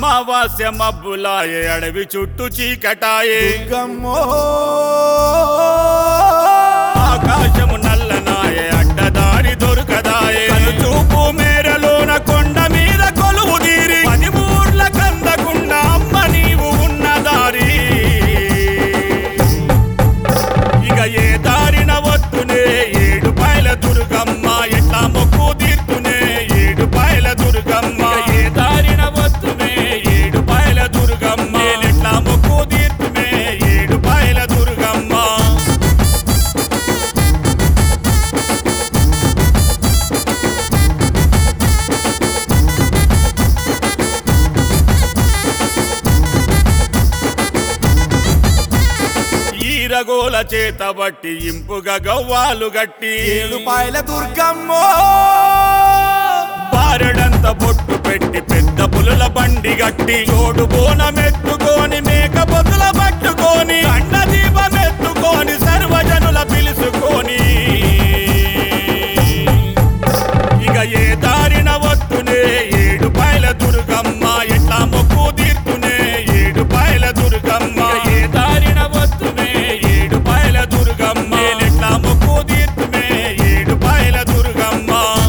అమావాస్య మబ్బులాయే అడవి చుట్టూ చీకటాయే దుర్గమ్మో ఆకాశము నల్లనాయే అడ్డదారి దొరకదాయే కనుచూపు మేరలోన కొండ మీద కొలువు తీరి పది ఊర్ల కందకుండా అమ్మ నీవు ఉన్న దారి ఇక ఏ దారిన వత్తునే ఏడు పాయల దుర్గమ్మ ఎట్లా మొక్కు తీర్తునే ఏడు పాయల దుర్గమ్మ ఇక ఏ దారిన వత్తునే ఏడు పాయల దుర్గమ్మ ఎట్లా మొక్కు తీర్తునే ఏడు పాయల దుర్గమ్మ ఈరగోల చేత బట్టి ఇంపుగా గవ్వాలు గట్టి ఏడు పాయల దుర్గమ్మో బారెడంత బొట్టు పెట్టి పెద్ద పులుల బండి గట్టి చోడు బోనమెత్తుకొని మేక పొద్దుల పట్టుకొని అన్న దీపమెత్తుకొని సర్వజనుల పిలుసుకొని ఇక ఏ దారిన వత్తునే ఏడు పాయల దుర్గమ్మ ఎట్లా మొక్కు తీర్తునే ఏడు పాయల దుర్గమ్మ ఏ దారిన వత్తునే ఏడు పాయల దుర్గమ్మ ఎట్లా మొక్కు తీర్తునే ఏడు పాయల దుర్గమ్మ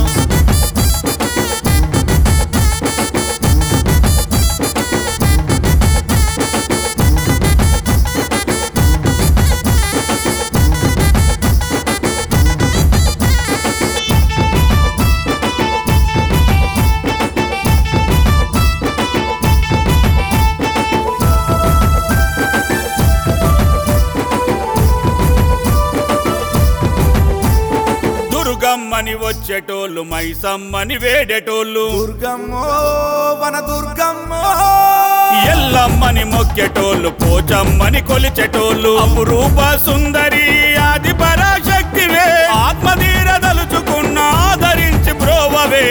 దుర్గమ్మని వచ్చేటోళ్ళు మైసమ్మని వేడేటోళ్ళు దుర్గమ్మో వన దుర్గమ్మో ఎల్లమ్మని మొక్కేటోళ్ళు పోచమ్మని కొలిచేటోళ్ళు అపురూప సుందరి ఆది పరాశక్తివే ఆత్మధీర దలుచుకున్న ఆదరించి బ్రోవవే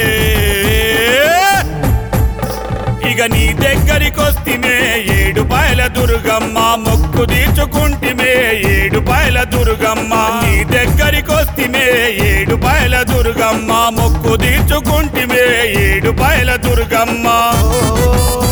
ఇక నీ దగ్గరికొస్తిమే ఏడు పాయల దుర్గమ్మ మొక్కు తీర్చుకుంటిమే ఏడు పాయల దుర్గమ్మ నీ దగ్గరికొస్తిమే ఏడు పాయల దుర్గమ్మ మొక్కు తీర్చుకుంటిమే ఏడు పాయల దుర్గమ్మ ఓ